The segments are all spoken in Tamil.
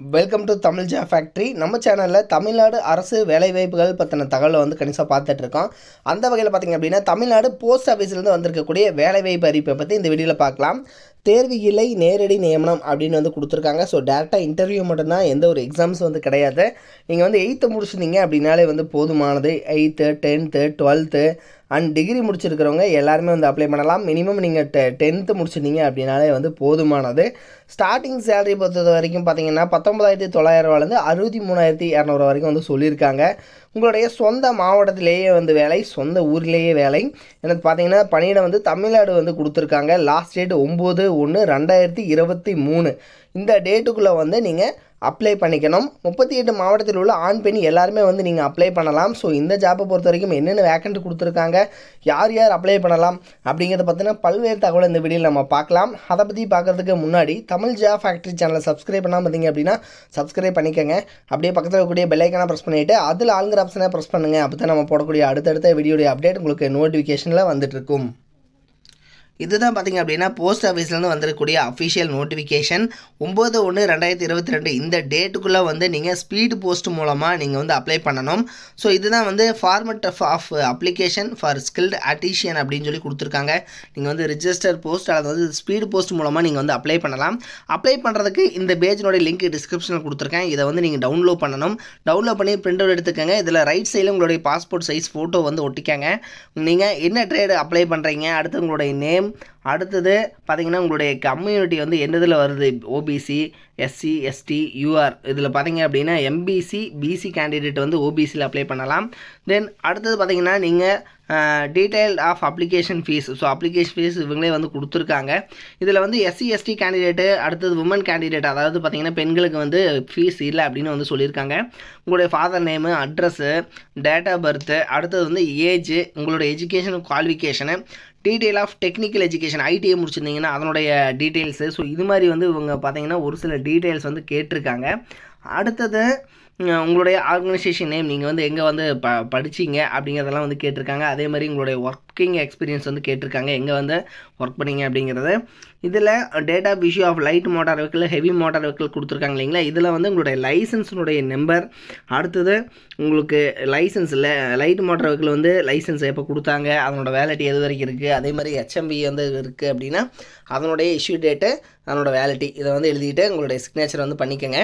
வெல்கம் டு தமிழ் ஜா ஃபேக்ட்ரி நம்ம சேனலில் தமிழ்நாடு அரசு வேலைவாய்ப்புகள் பற்றின தகவலை வந்து கணிசாக பார்த்துட்டு இருக்கோம் அந்த வகையில் பார்த்திங்க அப்படின்னா தமிழ்நாடு போஸ்ட் ஆஃபீஸ்லேருந்து வந்திருக்கக்கூடிய வேலைவாய்ப்பு அறிவிப்பை பற்றி இந்த வீடியோவில் பார்க்கலாம் தேர்வு இல்லை நேரடி நியமனம் அப்படின்னு வந்து கொடுத்துருக்காங்க ஸோ டேரெக்டாக இன்டர்வியூ மட்டும்தான் எந்த ஒரு எக்ஸாம்ஸ் வந்து கிடையாது நீங்கள் வந்து எயித்து முடிச்சிருந்தீங்க அப்படின்னாலே வந்து போதுமானது eighth tenth twelfth and degree முடிச்சிருக்கிறவங்க எல்லாருமே வந்து அப்ளை பண்ணலாம் மினிமம் நீங்கள் டெ டென்த்து முடிச்சிருந்தீங்க அப்படின்னாலே வந்து போதுமானது ஸ்டார்டிங் சேலரி பொறுத்த வரைக்கும் பார்த்தீங்கன்னா பத்தொம்பதாயிரத்தி தொள்ளாயிரரூவாலேருந்து அறுபத்தி மூணாயிரத்தி இரநூறு வரைக்கும் வந்து சொல்லியிருக்காங்க உங்களுடைய சொந்த மாவட்டத்திலேயே வந்து வேலை சொந்த ஊர்லேயே வேலை எனக்கு பார்த்தீங்கன்னா பணியிடம் வந்து தமிழ்நாடு வந்து கொடுத்துருக்காங்க லாஸ்ட் டேட் ஒம்பது ஒன்று ரெண்டாயிரத்தி இருபத்தி மூணு இந்த டேட்டுக்குள்ளே வந்து நீங்கள் அப்ளை பண்ணிக்கணும் முப்பத்தி எட்டு மாவட்டத்தில் உள்ள ஆண் பெண் எல்லாருமே வந்து நீங்கள் அப்ளை பண்ணலாம் ஸோ இந்த ஜாப்பை பொறுத்த வரைக்கும் என்னென்ன வேக்கண்ட் கொடுத்துருக்காங்க யார் யார் அப்ளை பண்ணலாம் அப்படிங்கிறத பற்றின பல்வேறு தகவல் இந்த வீடியோவில் நம்ம பார்க்கலாம் அதை பற்றி பார்க்கறதுக்கு முன்னாடி தமிழ் ஜா ஃபேக்ட்ரி சேனலை சப்ஸ்கிரைப் பண்ணாமல் இருந்தீங்க அப்படின்னா சப்ஸ்கிரைப் பண்ணிக்கோங்க அப்படியே பக்கத்தில் இருக்கக்கூடிய பெல்லைக்கான ப்ரெஸ் பண்ணிவிட்டு அதில் ஆளுங்கிற ஆப்ஷனை ப்ரெஸ் பண்ணுங்கள் அப்போ தான் நம்ம போடக்கூடிய அடுத்தடுத்த வீடியோடைய அப்டேட் உங்களுக்கு நோட்டிஃபிகேஷனில் வந்துட்டு இருக்கும் இதுதான் பார்த்தீங்க அப்படின்னா போஸ்ட் ஆஃபீஸ்லேருந்து வந்திருக்கக்கூடிய அஃபிஷியல் நோட்டிஃபிகேஷன் ஒம்பது ஒன்று ரெண்டாயிரத்தி இருபத்தி ரெண்டு இந்த டேட்டுக்குள்ளே வந்து நீங்கள் ஸ்பீடு போஸ்ட் மூலமாக நீங்கள் வந்து அப்ளை பண்ணணும் ஸோ இதுதான் வந்து format of application for skilled artisan அப்படின்னு சொல்லி கொடுத்துருக்காங்க நீங்கள் வந்து ரிஜிஸ்டர் போஸ்ட் அல்லது வந்து ஸ்பீடு போஸ்ட் மூலமாக நீங்கள் வந்து அப்ளை பண்ணலாம் அப்ளை பண்ணுறதுக்கு இந்த பேஜினுடைய லிங்க் டிஸ்கிரிப்ஷனில் கொடுத்துருக்கேன் இதை வந்து நீங்கள் டவுன்லோட் பண்ணணும் டவுன்லோட் பண்ணி பிரிண்ட் அவுட் எடுத்துக்கோங்க இதில் ரைட் சைடில் உங்களுடைய பாஸ்போர்ட் சைஸ் ஃபோட்டோ வந்து ஒட்டிக்கங்க நீங்கள் என்ன ட்ரேடு அப்ளை பண்ணுறீங்க அடுத்து உங்களுடைய நேம் அடுத்தது பார்த்தீங்கன்னா உங்களுடைய கம்யூனிட்டி வந்து எந்த இதில் வருது ஓபிசி எஸ்சி எஸ்டி யூஆர் இதில் பார்த்தீங்க அப்படின்னா எம்பிசி பிசி கேண்டிடேட் வந்து ஓபிசியில் அப்ளை பண்ணலாம் தென் அடுத்தது பார்த்தீங்கன்னா நீங்கள் detail of application fees so application fees இவங்களே வந்து கொடுத்துருக்காங்க இதில் வந்து எஸ்சி எஸ்டி கேண்டிடேட்டு அடுத்தது உமன் கேண்டிடேட் அதாவது பார்த்தீங்கன்னா பெண்களுக்கு வந்து ஃபீஸ் இல்லை அப்படின்னு வந்து சொல்லியிருக்காங்க உங்களுடைய father name address date of birth அடுத்தது வந்து ஏஜ் உங்களோட education qualification detail of technical education ITI முடிச்சிருந்தீங்கன்னா அதனுடைய டீட்டெயில்ஸு ஸோ இது மாதிரி வந்து இவங்க பார்த்தீங்கன்னா ஒரு சில டீட்டெயில்ஸ் வந்து கேட்டிருக்காங்க அடுத்தது உங்களுடைய ஆர்கனைசேஷன் நேம் நீங்கள் வந்து எங்கே வந்து ப படிச்சிங்க அப்படிங்கிறதெல்லாம் வந்து கேட்டிருக்காங்க அதே மாதிரி உங்களுடைய ஒர்க்கிங் எக்ஸ்பீரியன்ஸ் வந்து கேட்டிருக்காங்க எங்கே வந்து ஒர்க் பண்ணீங்க அப்படிங்கிறது இதில் date of issue of light motor vehicle heavy motor vehicle கொடுத்துருக்காங்க இல்லைங்களா இதில் வந்து உங்களுடைய லைசன்ஸினுடைய நம்பர் அடுத்தது உங்களுக்கு லைசன்ஸில் லைட் மோட்டார் வெஹிக்கிள் வந்து லைசன்ஸ் எப்போ கொடுத்தாங்க அதனோட வேலிட்டி எது வரைக்கும் இருக்குது அதே மாதிரி ஹெச்எம்பி வந்து இருக்குது அப்படின்னா அதனுடைய இஷ்யூ டேட்டு அதனோட வேலிட்டி இதை வந்து எழுதிட்டு உங்களுடைய சிக்னேச்சர் வந்து பண்ணிக்கோங்க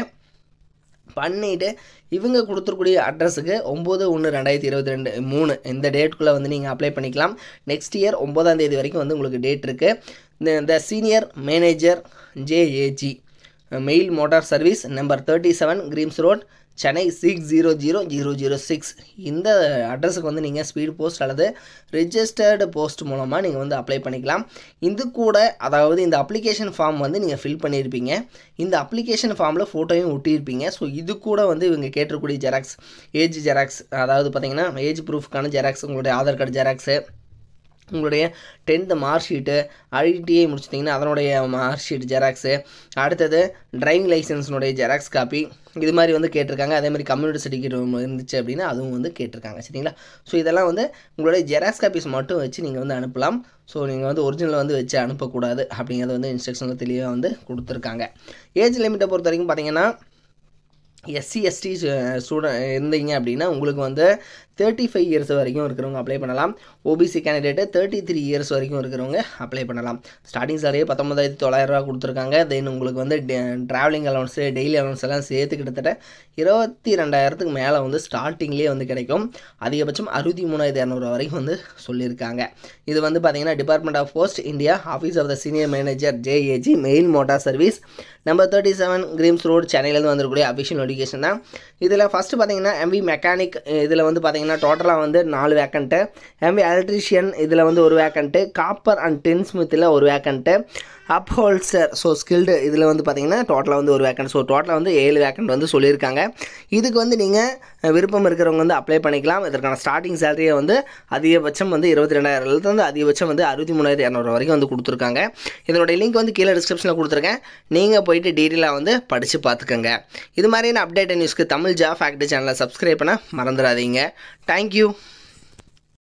பண்ணிவிட்டு இவங்க கொடுத்துருக்கூடிய அட்ரஸுக்கு ஒம்பது ஒன்று ரெண்டாயிரத்தி இருபத்தி ரெண்டு மூணு இந்த டேட்டுக்குள்ளே வந்து நீங்கள் அப்ளை பண்ணிக்கலாம் நெக்ஸ்ட் இயர் ஒம்பதாம் தேதி வரைக்கும் வந்து உங்களுக்கு டேட் இருக்குது இந்த senior manager JAG mail motor service number thirty seven Greams road Chennai six zero zero zero zero six இந்த அட்ரஸுக்கு வந்து நீங்கள் ஸ்பீட் போஸ்ட் அல்லது ரிஜிஸ்டர்டு போஸ்ட் மூலமாக நீங்கள் வந்து அப்ளை பண்ணிக்கலாம் இது கூட அதாவது இந்த அப்ளிகேஷன் ஃபார்ம் வந்து நீங்கள் ஃபில் பண்ணியிருப்பீங்க இந்த அப்ளிகேஷன் ஃபார்மில் ஃபோட்டோயும் ஒட்டியிருப்பீங்க ஸோ இது கூட வந்து இவங்க கேட்டிருக்கூடிய ஜெராக்ஸ் ஏஜ் ஜெராக்ஸ் அதாவது பார்த்தீங்கன்னா ஏஜ் ப்ரூஃப்க்கான ஜெராக்ஸ் உங்களுடைய ஆதார் கார்டு ஜெராக்ஸு உங்களுடைய டென்த்து மார்க் ஷீட்டு ஐடிஐ முடிச்சிட்டிங்கன்னா அதனுடைய மார்க் ஷீட் ஜெராக்ஸு அடுத்தது டிரைவிங் லைசன்ஸினுடைய ஜெராக்ஸ் காப்பி இது மாதிரி வந்து கேட்டிருக்காங்க அதே மாதிரி கம்யூனிட்டி சர்டிஃபிகேட் இருந்துச்சு அப்படின்னா அதுவும் வந்து கேட்டிருக்காங்க சரிங்களா ஸோ இதெல்லாம் வந்து உங்களுடைய ஜெராக்ஸ் காப்பீஸ் மட்டும் வச்சு நீங்கள் வந்து அனுப்பலாம் ஸோ நீங்கள் வந்து ஒரிஜினல் வந்து வச்சு அனுப்பக்கூடாது அப்படிங்கிறது வந்து இன்ஸ்ட்ரக்ஷனில் தெளிவாக வந்து கொடுத்துருக்காங்க ஏஜ் லிமிட்டை பொறுத்த வரைக்கும் பார்த்தீங்கன்னா எஸ்சி எஸ்டி ஸ்டூடெண்ட் இருந்தீங்க அப்படின்னா உங்களுக்கு வந்து தேர்ட்டி ஃபைவ் இயர்ஸ் வரைக்கும் இருக்கிறவங்க அப்ளை பண்ணலாம் OBC candidate thirty three years வரைக்கும் இருக்கிறவங்க அப்ளை பண்ணலாம் ஸ்டார்டிங் சாரியே பத்தொம்பதாயிரத்தி தொள்ளாயிரரூவா கொடுத்துருக்காங்க தென் உங்களுக்கு வந்து ட்ராவலிங் அலவன்ஸு டெய்லி அலவன்ஸ் எல்லாம் சேர்த்து கிட்டத்தட்ட இருபத்தி ரெண்டாயிரத்துக்கு மேலே வந்து ஸ்டார்டிங்லேயே வந்து கிடைக்கும் அதிகபட்சம் அறுபத்தி மூணாயிரத்தி இரநூறுவா வரைக்கும் வந்து சொல்லியிருக்காங்க இது வந்து பார்த்தீங்கன்னா department of post India office of the senior manager JAG mail motor service number thirty seven Greams road சென்னையிலேருந்து வந்துருக்கூடிய அஃபிஷியல் நோட்டிஃபிகேஷன் தான் இதில் ஃபஸ்ட்டு பார்த்தீங்கன்னா எம்வி மெக்கானிக் இதில் வந்து பார்த்தீங்கன்னா டோட்டலாக வந்து நாலு வேக்கண்ட்டு எம்வி எலக்ட்ரிஷியன் இதில் வந்து ஒரு வேக்கண்ட்டு காப்பர் அண்ட் டென் ஸ்மித்தில் ஒரு வேக்கண்ட்டு அப்ஹோல்சர் ஸோ ஸ்கில்டு இதில் வந்து பார்த்தீங்கன்னா டோட்டலாக வந்து ஒரு வேக்கண்ட் ஸோ டோட்டலாக வந்து ஏழு வேக்கண்ட் வந்து சொல்லியிருக்காங்க இதுக்கு வந்து நீங்கள் விருப்பம் இருக்கிறவங்க வந்து அப்ளை பண்ணிக்கலாம் இதற்கான ஸ்டார்டிங் சேலரியை வந்து அதிகபட்சம் வந்து இருபத்தி ரெண்டாயிரத்துலேருந்து வந்து அதிகபட்சம் வந்து அறுபத்தி மூணாயிரத்தி இரநூறு வரைக்கும் வந்து கொடுத்துருக்காங்க இதனுடைய லிங்க் வந்து கீழே டிஸ்கிரிப்ஷனில் கொடுத்துருக்கேன் நீங்கள் போயிட்டு டீட்டெயிலாக வந்து படித்து பார்த்துக்கோங்க இது மாதிரியான அப்டேட் நியூஸ்க்கு தமிழ் ஜா ஃபேக்ட்ரி சேனலை சப்ஸ்கிரைப் பண்ண மறந்துடாதீங்க தேங்க்யூ